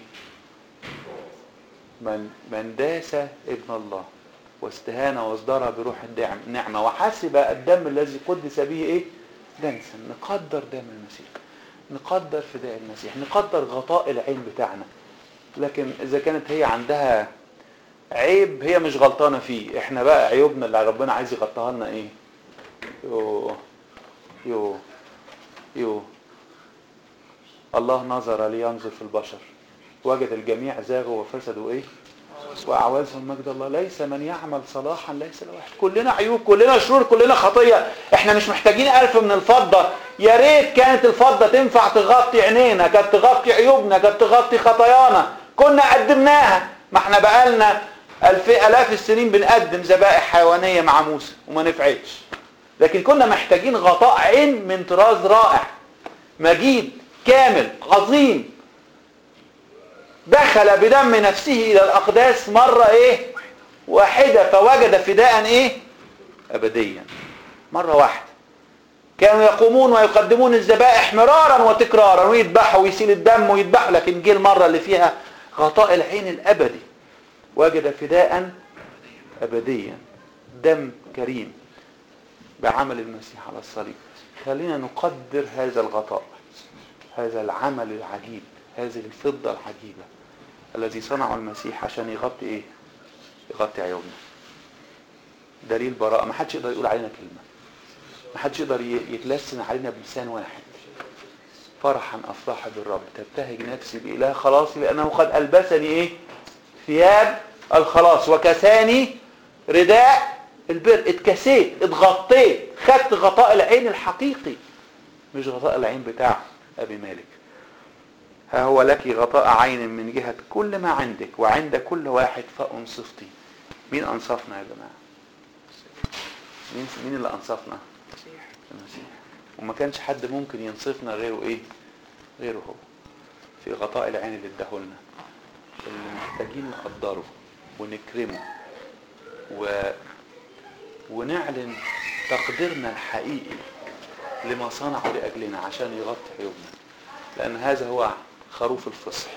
من من داس ابن الله واستهان وازدرى بروح الدعم نعمة وحسب الدم الذي قدس به ايه دنسا نقدر دم المسيح نقدر فداء المسيح نقدر غطاء العين بتاعنا لكن اذا كانت هي عندها عيب هي مش غلطانة فيه احنا بقى عيوبنا اللي ربنا عايز يغطيها لنا ايه يو يو يو الله نظر لينظر في البشر وجد الجميع زاغوا وفسدوا ايه واعوازهم مجد الله ليس من يعمل صلاحا ليس له واحد كلنا عيوب كلنا شرور كلنا خطيه احنا مش محتاجين الف من الفضه يا ريت كانت الفضه تنفع تغطي عينينا كانت تغطي عيوبنا كانت تغطي خطايانا كنا قدمناها ما احنا بقالنا الف الاف السنين بنقدم ذبائح حيوانيه مع موسى وما نفعتش لكن كنا محتاجين غطاء عين من طراز رائع مجيد كامل عظيم دخل بدم نفسه الى الاقداس مرة ايه واحدة فوجد فداء ايه ابديا مرة واحدة كانوا يقومون ويقدمون الذبائح مرارا وتكرارا ويذبحوا ويسيل الدم ويذبحوا لكن جه المرة اللي فيها غطاء العين الابدي وجد فداء ابديا دم كريم بعمل المسيح على الصليب خلينا نقدر هذا الغطاء هذا العمل العجيب هذه الفضة العجيبة الذي صنعه المسيح عشان يغطي ايه يغطي عيوبنا دليل براءة ما حدش يقدر يقول علينا كلمة ما حدش يقدر يتلسن علينا بلسان واحد فرحا افرح بالرب تبتهج نفسي بإله خلاصي لأنه قد ألبسني ايه ثياب الخلاص وكساني رداء البر اتكسيت اتغطيت خدت غطاء العين الحقيقي مش غطاء العين بتاع ابي مالك ها هو لك غطاء عين من جهة كل ما عندك وعند كل واحد فأنصفتي مين أنصفنا يا جماعة مين مين اللي أنصفنا المسيح المسيح وما كانش حد ممكن ينصفنا غيره ايه غيره هو في غطاء العين اللي اداهولنا اللي محتاجين نقدره ونكرمه و... ونعلن تقديرنا الحقيقي لما صنعه لأجلنا عشان يغطي عيوبنا لأن هذا هو خروف الفصح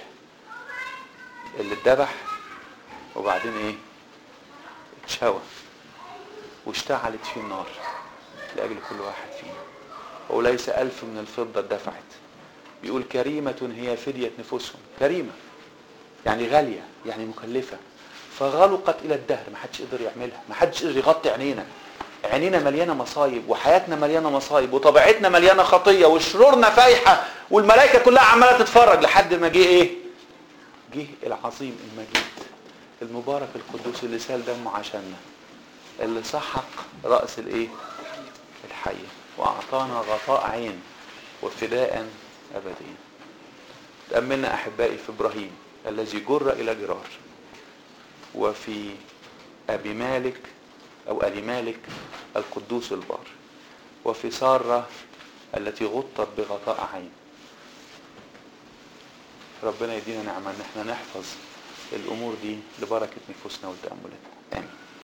اللي اتذبح وبعدين ايه اتشوى واشتعلت فيه النار لأجل كل واحد فينا وليس ألف من الفضة اتدفعت بيقول كريمة هي فدية نفوسهم كريمة يعني غالية يعني مكلفة فغلقت إلى الدهر ما حدش يقدر يعملها ما حدش يقدر يغطي عينينا عينينا مليانة مصايب وحياتنا مليانة مصايب وطبيعتنا مليانة خطية وشرورنا فايحة والملائكة كلها عمالة تتفرج لحد ما جه ايه جه العظيم المجيد المبارك القدوس اللي سال دمه عشاننا اللي سحق رأس الايه الحية واعطانا غطاء عين وفداء ابديا تأملنا احبائي في ابراهيم الذي جر الى جرار وفي ابي مالك او ابي مالك القدوس البار وفي سارة التي غطت بغطاء عين ربنا يدينا نعمة ان احنا نحفظ الامور دي لبركة نفوسنا وتأملاتنا امين